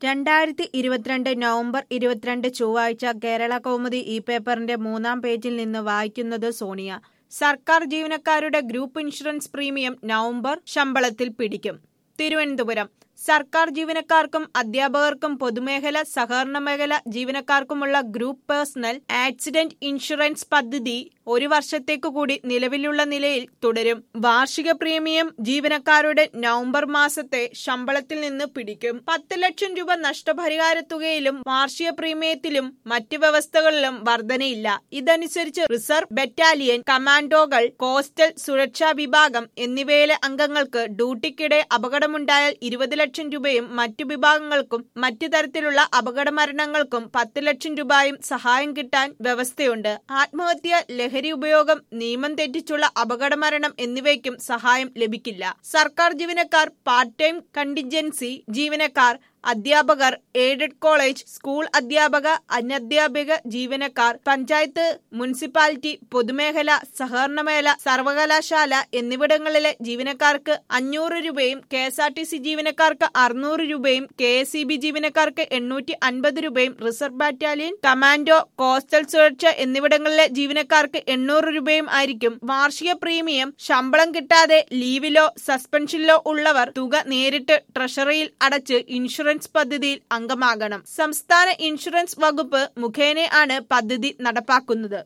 രണ്ടായിരത്തി ഇരുപത്തിരണ്ട് നവംബർ ഇരുപത്തിരണ്ട് ചൊവ്വാഴ്ച കേരള കൗമുദി ഈ പേപ്പറിന്റെ മൂന്നാം പേജിൽ നിന്ന് വായിക്കുന്നത് സോണിയ സർക്കാർ ജീവനക്കാരുടെ ഗ്രൂപ്പ് ഇൻഷുറൻസ് പ്രീമിയം നവംബർ ശമ്പളത്തിൽ പിടിക്കും തിരുവനന്തപുരം സർക്കാർ ജീവനക്കാർക്കും അധ്യാപകർക്കും പൊതുമേഖല സഹകരണ മേഖല ജീവനക്കാർക്കുമുള്ള ഗ്രൂപ്പ് പേഴ്സണൽ ആക്സിഡന്റ് ഇൻഷുറൻസ് പദ്ധതി ഒരു വർഷത്തേക്കു കൂടി നിലവിലുള്ള നിലയിൽ തുടരും വാർഷിക പ്രീമിയം ജീവനക്കാരുടെ നവംബർ മാസത്തെ ശമ്പളത്തിൽ നിന്ന് പിടിക്കും പത്ത് ലക്ഷം രൂപ നഷ്ടപരിഹാര തുകയിലും വാർഷിക പ്രീമിയത്തിലും മറ്റ് വ്യവസ്ഥകളിലും വർധനയില്ല ഇതനുസരിച്ച് റിസർവ് ബറ്റാലിയൻ കമാൻഡോകൾ കോസ്റ്റൽ സുരക്ഷാ വിഭാഗം എന്നിവയിലെ അംഗങ്ങൾക്ക് ഡ്യൂട്ടിക്കിടെ അപകടമുണ്ടായാൽ ഇരുപത് ലക്ഷം രൂപയും മറ്റു വിഭാഗങ്ങൾക്കും മറ്റു തരത്തിലുള്ള അപകട മരണങ്ങൾക്കും പത്ത് ലക്ഷം രൂപയും സഹായം കിട്ടാൻ വ്യവസ്ഥയുണ്ട് ആത്മഹത്യ ലഹരി ഉപയോഗം നിയമം തെറ്റിച്ചുള്ള അപകട മരണം എന്നിവയ്ക്കും സഹായം ലഭിക്കില്ല സർക്കാർ ജീവനക്കാർ പാർട്ട് ടൈം കണ്ടിജൻസി ജീവനക്കാർ അധ്യാപകർ എയ്ഡഡ് കോളേജ് സ്കൂൾ അധ്യാപക അനധ്യാപക ജീവനക്കാർ പഞ്ചായത്ത് മുനിസിപ്പാലിറ്റി പൊതുമേഖല സഹകരണ മേഖല സർവകലാശാല എന്നിവിടങ്ങളിലെ ജീവനക്കാർക്ക് അഞ്ഞൂറ് രൂപയും K S R T C ജീവനക്കാർക്ക് അറുന്നൂറ് രൂപയും കെ എസ് ഇ ബി ജീവനക്കാർക്ക് എണ്ണൂറ്റി അൻപത് രൂപയും റിസർവ് ബാറ്റാലിയൻ കമാൻഡോ കോസ്റ്റൽ സുരക്ഷ എന്നിവിടങ്ങളിലെ ജീവനക്കാർക്ക് എണ്ണൂറ് രൂപയും ആയിരിക്കും വാർഷിക പ്രീമിയം ശമ്പളം കിട്ടാതെ ലീവിലോ സസ്പെൻഷനിലോ ഉള്ളവർ തുക നേരിട്ട് ട്രഷറിയിൽ അടച്ച് ഇൻഷുറൻസ് ഇൻഷുറൻസ് പദ്ധതിയിൽ അംഗമാകണം സംസ്ഥാന ഇൻഷുറൻസ് വകുപ്പ് മുഖേന ആണ് പദ്ധതി നടപ്പാക്കുന്നത്